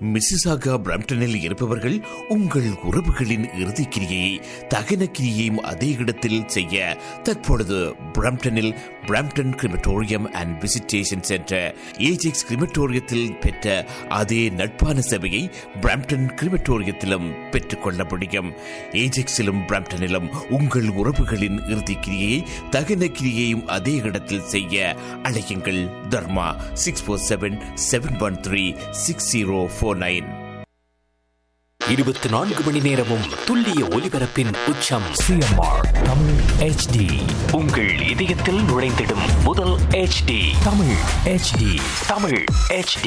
Mississauga பிரம்டனில் இருப்பவர்கள் உங்கள் உறவுகளின் இறுதிக்கிரியை தகன கிரியையும் அதே இடத்தில் செய்ய தற்பொழுது பிரம்டனில் Brampton crematorium and visitation centre Ajax கிரிமட்டோரியத்தில் பெற்ற அதே நட்பான சேவையை பிரம்டன் கிரிமட்டோரியத்திலும் பெற்றுக்கொள்ள முடியும் ஏஜெக்ஸிலும் பிரம்டனிலும் உங்கள் உறவுகளின் இறுதிக்கிரியை தகன கிரியையும் அதே இடத்தில் செய்ய அழையுங்கள் Dharma six four seven seven one three six zero four nine இருபத்தி நான்கு மணி நேரமும் துல்லிய ஒலிபரப்பின் உச்சம் சிஎம்ஆர் தமிழ் ஹெச்டி உங்கள் இதயத்தில் நுழைந்திடும் முதல் HD Tamil HD Tamil HD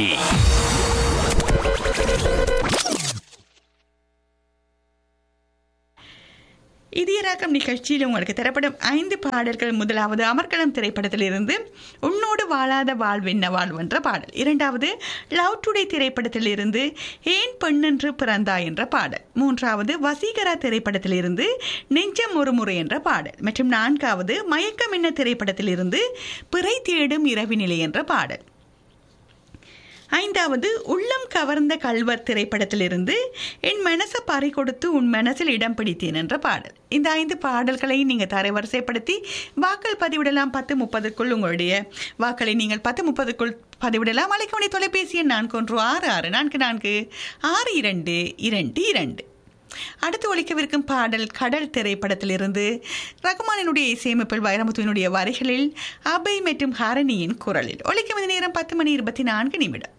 இதயராக்கம் நிகழ்ச்சியில் உங்களுக்கு தரப்படும் ஐந்து பாடல்கள் முதலாவது அமர்கலம் திரைப்படத்திலிருந்து உன்னோடு வாழாத வாழ்வென்ன வாழ்வென்ற பாடல் இரண்டாவது லவ் டுடே திரைப்படத்திலிருந்து ஏன் பெண்ணென்று பிறந்தாய் என்ற பாடல் மூன்றாவது வசீகரா திரைப்படத்திலிருந்து நெஞ்சம் ஒரு முறை என்ற பாடல் மற்றும் நான்காவது மயக்கம் என்ன திரைப்படத்திலிருந்து பிறை தேடும் இரவினிலை என்ற பாடல் ஐந்தாவது உள்ளம் கவர்ந்த கல்வர் திரைப்படத்திலிருந்து என் மனசை பறி கொடுத்து உன் மனசில் இடம் பிடித்தேன் என்ற பாடல் இந்த ஐந்து பாடல்களை நீங்கள் தரவரிசைப்படுத்தி வாக்கள் பதிவிடலாம் பத்து முப்பதுக்குள் உங்களுடைய வாக்களை நீங்கள் பத்து முப்பதுக்குள் பதிவிடலாம் அழைக்கவனை தொலைபேசி எண் நான்கு ஒன்று ஆறு ஆறு நான்கு நான்கு ஆறு இரண்டு இரண்டு இரண்டு அடுத்து ஒழிக்கவிருக்கும் பாடல் கடல் திரைப்படத்திலிருந்து ரகுமானினுடைய இசையமைப்பில் வைரமுத்துவினுடைய வரிகளில் அபை மற்றும் ஹரணியின் குரலில் ஒழிக்கும் நேரம் பத்து மணி இருபத்தி நான்கு நிமிடம்